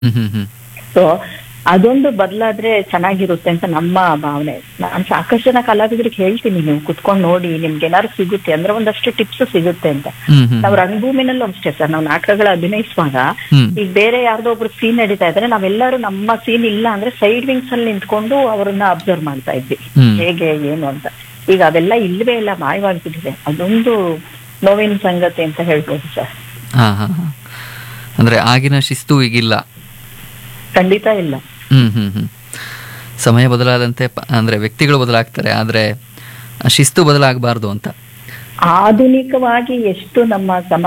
ಹ್ಮ್ ಹ್ಮ್ ಹ್ಮ್ so ಅದೊಂದು ಬದಲಾದ್ರೆ ಚೆನ್ನಾಗಿರುತ್ತೆ ಅಂತ ನಮ್ಮ ಭಾವನೆ ನಾನು ಸಾಕಷ್ಟು ಜನ ಕಲಾವಿದರಿಗೆ ಹೇಳ್ತೀನಿ ನೀವು ಕುತ್ಕೊಂಡು ನೋಡಿ ನಿಮ್ಗೆ ಏನಾದ್ರು ಸಿಗುತ್ತೆ ಅಂದ್ರೆ ಒಂದಷ್ಟು ಟಿಪ್ಸ್ ಸಿಗುತ್ತೆ ಅಂತ ಹ್ಮ್ ಹ್ಮ್ ನಾವು ರಂಗಭೂಮಿನಲ್ಲೂ ಅಷ್ಟೇ ಸರ್ ನಾವು ನಾಟಕಗಳ ಅಭಿನಯಿಸುವಾಗ ಹ್ಮ್ ಈಗ ಬೇರೆ ಯಾರ್ದೋ ಒಬ್ರು ಸೀನ್ ನಡೀತಾ ಇದ್ರೆ ನಾವೆಲ್ಲರೂ ನಮ್ಮ ಸೀನ್ ಇಲ್ಲ ಅಂದ್ರೆ ಸೈಡ್ ವಿಂಗ್ಸ್ ಅಲ್ಲಿ ನಿಂತ್ಕೊಂಡು ಅವರನ್ನ ಅಬ್ಸರ್ವ್ ಮಾಡ್ತಾ ಇದ್ವಿ ಹ್ಮ್. ಹೇಗೆ ಏನು ಅಂತ ಈಗ ಅವೆಲ್ಲ ಇಲ್ವೇ ಇಲ್ಲ ಮಾಯವಾಗ್ಬಿಟ್ಟಿದೆ ಅದೊಂದು ನೋವಿನ ಸಂಗತಿ ಅಂತ ಹೇಳ್ಬೋದು ಸರ್ ಹಾ ಹಾ ಹಾ ಅಂದ್ರೆ ಆಗಿನ ಶಿಸ್ತು ಈಗಿಲ್ಲ ಖಂಡಿತ ಇಲ್ಲ ಹ್ಮ್ ಹ್ಮ್ ಹ್ಮ್ ಸಮಯ ಬದಲಾದಂತೆ ಪ- ಅಂದ್ರೆ ವ್ಯಕ್ತಿಗಳು ಬದಲಾಗ್ತಾರೆ ಆದ್ರೆ ಆ ಶಿಸ್ತು ಬದಲಾಗಬಾರ್ದು ಅಂತ ಆಧುನಿಕವಾಗಿ ಎಷ್ಟು ನಮ್ಮ ಸಮಾಜ